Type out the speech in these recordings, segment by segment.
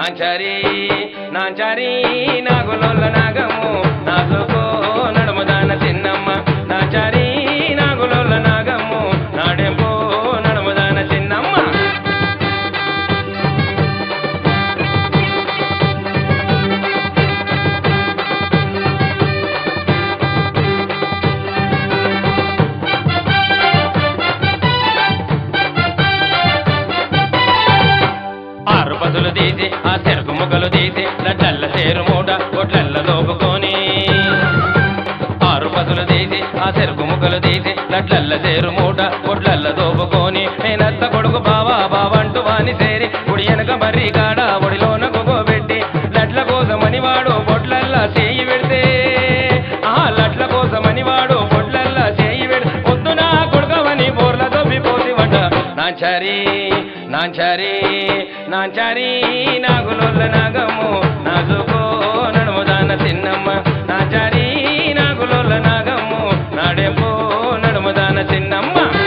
నాంచారి నాంచారి నాగులోల నాగము నాజుకో నడుముదాన చిన్నమ్మ నాంచారి నాగులోల నాగము నాడెంపో నడుముదాన చిన్నమ్మ ఆరు పదులు తీసి ఆ చెరుకు ముక్కలు తీసి లడ్డల్ల చేరు మూట ఒడ్లల్ల దోపుకొని ఆరు పదులు తీసి ఆ చెరుకు ముక్కలు తీసి లడ్లల్ల చేరు మూట ఒడ్లల్ల దోపుకొని నేనత్త కొడుకు బావా బావంటూ వాని సేరి గుడి వెనక మర్రి కాడ ఒడిలోన పెట్టి లడ్ల కోసమని వాడు బొడ్లల్లా చేయి పెడితే ఆ లడ్ల కోసమని వాడు బొడ్లల్లా చేయి పెడితే పొద్దున కొడుకవని బోర్ల దొబ్బిపోతివట నాంచారి నాంచారి నాంచారి నాగులోల్ల నాగము నాజుకో నడుముదాన చిన్నమ్మ నాంచారి నాగులోల్ల నాగము నాడెంపో నడుముదాన చిన్నమ్మ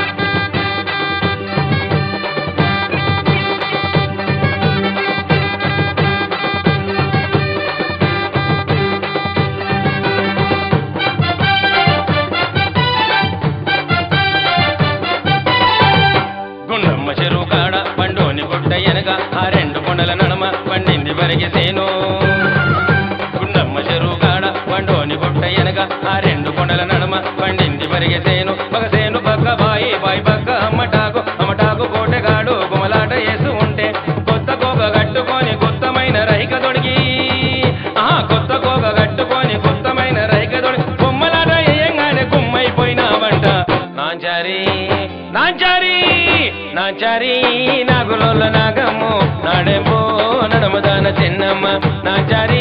గుండమ్మ చెరువు కాడ పండోని గుడ్డ ఎనక ఆ రెండు కొండల నడమ పండింది వరిగేసేను గుండమ్మ చెరువు కాడ పండోని గుడ్డ ఎనక ఆ రెండు కొండల నడమ పండింది వరిగేసేను పగసేను పక్క బాయి బాయి పక్క అమ్మటాకు అమ్మటాకు కోటగాడు గుమలాట వేసి ఉంటే కొత్త కోక కట్టుకొని కొత్తమైన రైక తొడిగి ఆ కొత్త కోక కట్టుకొని కొత్తమైన రైక తొడిగి బొమ్మలాట వేయంగానే గుమ్మైపోయినావంట నాంచారి నాంచారి నాంచారి నాగులోల నాగమ్ము నాడెంపో నడమదాన చిన్నమ్మ నాంచారి